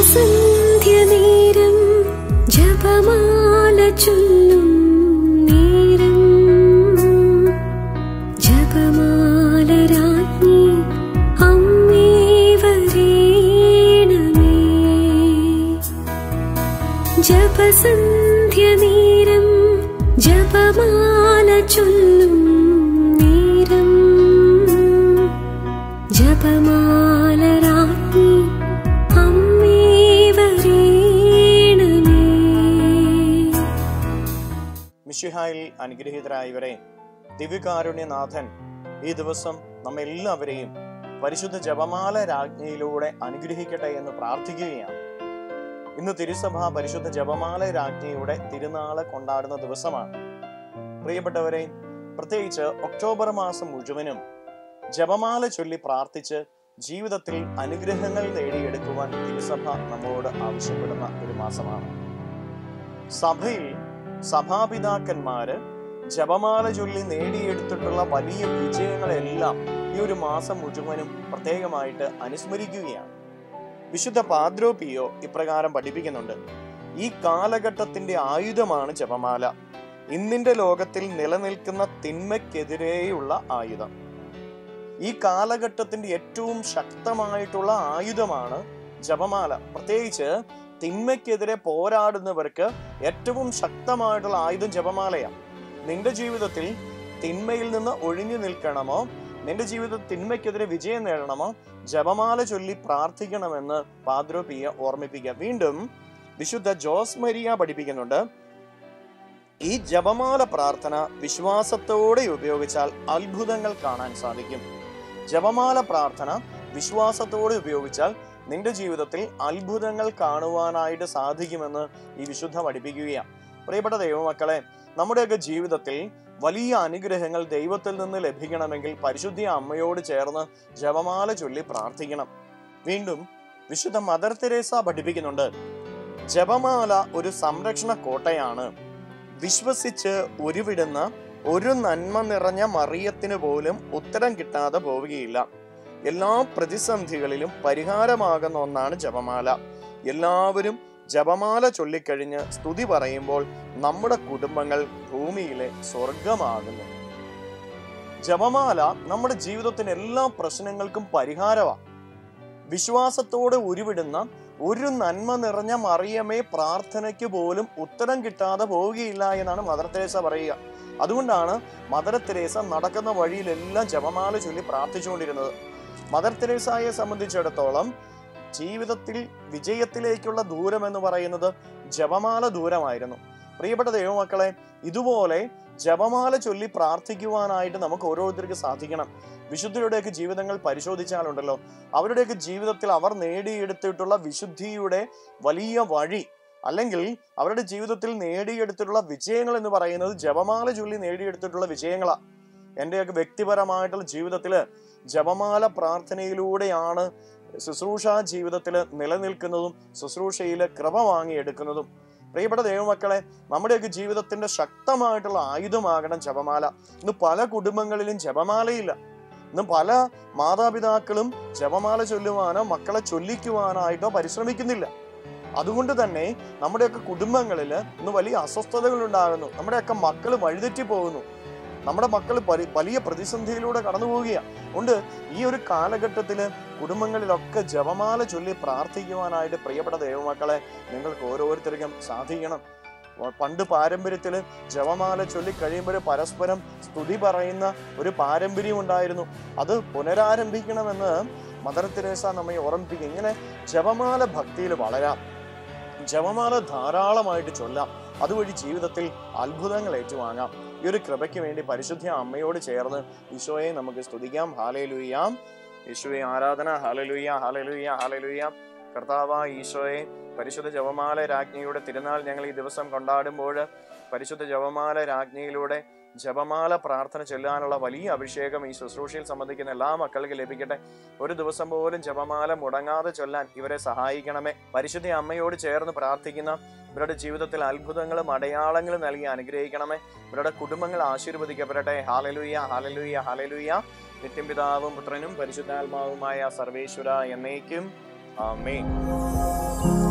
ജപസന്ധ്യനേരം ജപമാല ചൊല്ലും നേരം ജപമാല രാജ്ഞി അമ്മേ വരേണമേ ജപസന്ധ്യനേരം ജപമാല ചൊല്ലും നേരം ജപമാല രാജ്ഞി അമ്മേ വരേണമേ മിഷിഹായിൽ അനുഗ്രഹീതരായവരെ ദിവ്യകാരുണ്യനാഥൻ ഈ ദിവസം നമ്മെല്ലാവരെയും പരിശുദ്ധ ജപമാല രാജ്ഞയിലൂടെ അനുഗ്രഹിക്കട്ടെ എന്ന് പ്രാർത്ഥിക്കുകയാണ് ഇന്ന് തിരുസഭ പരിശുദ്ധ ജപമാല രാജ്ഞിയുടെ തിരുനാള് കൊണ്ടാടുന്ന ദിവസമാണ് പ്രിയപ്പെട്ടവരെ പ്രത്യേകിച്ച് ഒക്ടോബർ മാസം മുഴുവനും ജപമാല ചൊല്ലി പ്രാർത്ഥിച്ച് ജീവിതത്തിൽ അനുഗ്രഹങ്ങൾ നേടിയെടുക്കുവാൻ തിരുസഭ നമ്മോട് ആവശ്യപ്പെടുന്ന ഒരു മാസമാണ് സഭയിൽ സഭാപിതാക്കന്മാര് ജപമാല ചൊല്ലി നേടിയെടുത്തിട്ടുള്ള വലിയ വിജയങ്ങളെല്ലാം ഈ ഒരു മാസം മുഴുവനും പ്രത്യേകമായിട്ട് അനുസ്മരിക്കുകയാണ് വിശുദ്ധ പാദ്രോ പിയോ ഇപ്രകാരം പഠിപ്പിക്കുന്നുണ്ട് ഈ കാലഘട്ടത്തിന്റെ ആയുധമാണ് ജപമാല ഇന്നിന്റെ ലോകത്തിൽ നിലനിൽക്കുന്ന തിന്മയ്ക്കെതിരെയുള്ള ആയുധം ഈ കാലഘട്ടത്തിന്റെ ഏറ്റവും ശക്തമായിട്ടുള്ള ആയുധമാണ് ജപമാല പ്രത്യേകിച്ച് തിന്മയ്ക്കെതിരെ പോരാടുന്നവർക്ക് ഏറ്റവും ശക്തമായിട്ടുള്ള ആയുധം ജപമാലയാണ് നിന്റെ ജീവിതത്തിൽ തിന്മയിൽ നിന്ന് ഒഴിഞ്ഞു നിൽക്കണമോ നിന്റെ ജീവിതത്തിൽ തിന്മയ്ക്കെതിരെ വിജയം നേടണമോ ജപമാല ചൊല്ലി പ്രാർത്ഥിക്കണമെന്ന് പാദ്രോ പിയ ഓർമ്മിപ്പിക്കുക വീണ്ടും വിശുദ്ധ ജോസ് മരിയ പഠിപ്പിക്കുന്നുണ്ട് ഈ ജപമാല പ്രാർത്ഥന വിശ്വാസത്തോടെ ഉപയോഗിച്ചാൽ അത്ഭുതങ്ങൾ കാണാൻ സാധിക്കും ജപമാല പ്രാർത്ഥന വിശ്വാസത്തോടെ ഉപയോഗിച്ചാൽ നിന്റെ ജീവിതത്തിൽ അത്ഭുതങ്ങൾ കാണുവാനായിട്ട് സാധിക്കുമെന്ന് ഈ വിശുദ്ധ പഠിപ്പിക്കുകയാണ് പ്രിയപ്പെട്ട ദൈവമക്കളെ നമ്മുടെയൊക്കെ ജീവിതത്തിൽ വലിയ അനുഗ്രഹങ്ങൾ ദൈവത്തിൽ നിന്ന് ലഭിക്കണമെങ്കിൽ പരിശുദ്ധ അമ്മയോട് ചേർന്ന് ജപമാല ചൊല്ലി പ്രാർത്ഥിക്കണം വീണ്ടും വിശുദ്ധ മദർ തെരേസ പഠിപ്പിക്കുന്നുണ്ട് ജപമാല ഒരു സംരക്ഷണ കോട്ടയാണ് വിശ്വസിച്ച് ഉരുവിടുന്ന ഒരു നന്മ നിറഞ്ഞ മറിയത്തിന് പോലും ഉത്തരം കിട്ടാതെ പോവുകയില്ല എല്ലാ പ്രതിസന്ധികളിലും പരിഹാരമാകുന്ന ഒന്നാണ് ജപമാല എല്ലാവരും ജപമാല ചൊല്ലിക്കഴിഞ്ഞ് സ്തുതി പറയുമ്പോൾ നമ്മുടെ കുടുംബങ്ങൾ ഭൂമിയിലെ സ്വർഗമാകുന്നു ജപമാല നമ്മുടെ ജീവിതത്തിന് എല്ലാ പ്രശ്നങ്ങൾക്കും പരിഹാരമാണ് വിശ്വാസത്തോടെ ഉരുവിടുന്ന ഒരു നന്മ നിറഞ്ഞ മറിയമേ പ്രാർത്ഥനയ്ക്ക് പോലും ഉത്തരം കിട്ടാതെ പോവുകയില്ല എന്നാണ് മദർ തെരേസ പറയുക അതുകൊണ്ടാണ് മദർ തെരേസ നടക്കുന്ന വഴിയിലെല്ലാം ജപമാല ചൊല്ലി പ്രാർത്ഥിച്ചുകൊണ്ടിരുന്നത് മദർ തെരേസയെ സംബന്ധിച്ചിടത്തോളം ജീവിതത്തിൽ വിജയത്തിലേക്കുള്ള ദൂരം എന്ന് പറയുന്നത് ജപമാല ദൂരമായിരുന്നു പ്രിയപ്പെട്ട ദൈവമക്കളെ ഇതുപോലെ ജപമാല ചൊല്ലി പ്രാർത്ഥിക്കുവാനായിട്ട് നമുക്ക് ഓരോരുത്തർക്ക് സാധിക്കണം വിശുദ്ധരുടെയൊക്കെ ജീവിതങ്ങൾ പരിശോധിച്ചാലുണ്ടല്ലോ അവരുടെയൊക്കെ ജീവിതത്തിൽ അവർ നേടിയെടുത്തിട്ടുള്ള വിശുദ്ധിയുടെ വലിയ വഴി അല്ലെങ്കിൽ അവരുടെ ജീവിതത്തിൽ നേടിയെടുത്തിട്ടുള്ള വിജയങ്ങൾ എന്ന് പറയുന്നത് ജപമാല ചൊല്ലി നേടിയെടുത്തിട്ടുള്ള വിജയങ്ങളാ എൻ്റെയൊക്കെ വ്യക്തിപരമായിട്ടുള്ള ജീവിതത്തിൽ ജപമാല പ്രാർത്ഥനയിലൂടെയാണ് ശുശ്രൂഷ ജീവിതത്തിൽ നിലനിൽക്കുന്നതും ശുശ്രൂഷയിൽ കൃപ വാങ്ങിയെടുക്കുന്നതും പ്രിയപ്പെട്ട ദൈവമക്കളെ നമ്മുടെയൊക്കെ ജീവിതത്തിന്റെ ശക്തമായിട്ടുള്ള ആയുധമാകണം ജപമാല ഇന്ന് പല കുടുംബങ്ങളിലും ജപമാലയില്ല ഇന്ന് പല മാതാപിതാക്കളും ജപമാല ചൊല്ലുവാനോ മക്കളെ ചൊല്ലിക്കുവാനായിട്ടോ പരിശ്രമിക്കുന്നില്ല അതുകൊണ്ട് തന്നെ നമ്മുടെയൊക്കെ കുടുംബങ്ങളിൽ ഇന്ന് വലിയ അസ്വസ്ഥതകൾ ഉണ്ടാകുന്നു നമ്മുടെയൊക്കെ മക്കൾ വഴിതെറ്റി പോകുന്നു നമ്മുടെ മക്കൾ പരി- വലിയ പ്രതിസന്ധിയിലൂടെ കടന്നു പോവുകയാണ് ഉണ്ട് ഈ ഒരു കാലഘട്ടത്തില് കുടുംബങ്ങളിലൊക്കെ ജപമാല ചൊല്ലി പ്രാർത്ഥിക്കുവാനായിട്ട് പ്രിയപ്പെട്ട ദൈവമക്കളെ നിങ്ങൾക്ക് ഓരോരുത്തർക്കും സാധിക്കണം പണ്ട് പാരമ്പര്യത്തില് ജപമാല ചൊല്ലി കഴിയുമ്പോൾ പരസ്പരം സ്തുതി പറയുന്ന ഒരു പാരമ്പര്യം ഉണ്ടായിരുന്നു അത് പുനരാരംഭിക്കണമെന്ന് മദർ തെരേസ നമ്മെ ഓർമ്മിപ്പിക്കും ഇങ്ങനെ ജപമാല ഭക്തിയിൽ വളരാം ജപമാല ധാരാളമായിട്ട് ചൊല്ലാം അതുവഴി ജീവിതത്തിൽ അത്ഭുതങ്ങൾ ഏറ്റുവാങ്ങാം ഈ ഒരു കൃപയ്ക്ക് വേണ്ടി പരിശുദ്ധ അമ്മയോട് ചേർന്ന് ഈശോയെ നമുക്ക് സ്തുതിക്കാം ഹാലയിലുയ്യാം യേശുവെ ആരാധന ഹാലലുയ്യ ഹാലലുയ്യ ഹാലലുയ്യ കർത്താവ ഈശോയെ പരിശുദ്ധ ജപമാല രാജ്ഞിയുടെ തിരുനാൾ ഞങ്ങൾ ഈ ദിവസം കൊണ്ടാടുമ്പോൾ പരിശുദ്ധ ജപമാല രാജ്ഞിയിലൂടെ ജപമാല പ്രാർത്ഥന ചൊല്ലാനുള്ള വലിയ അഭിഷേകം ഈ ശുശ്രൂഷയിൽ സംബന്ധിക്കുന്ന എല്ലാ മക്കൾക്കും ലഭിക്കട്ടെ ഒരു ദിവസം പോലും ജപമാല മുടങ്ങാതെ ചൊല്ലാൻ ഇവരെ സഹായിക്കണമേ പരിശുദ്ധ അമ്മയോട് ചേർന്ന് പ്രാർത്ഥിക്കുന്ന ഇവരുടെ ജീവിതത്തിൽ അത്ഭുതങ്ങളും അടയാളങ്ങളും നൽകി അനുഗ്രഹിക്കണമേ ഇവരുടെ കുടുംബങ്ങൾ ആശീർവദിക്കപ്പെടട്ടെ ഹാലലുയ്യ ഹാലലുയ്യ ഹാലലുയ്യ നിത്യം പിതാവും പുത്രനും പരിശുദ്ധാത്മാവുമായ സർവേശ്വര എന്നേക്കും ആമേൻ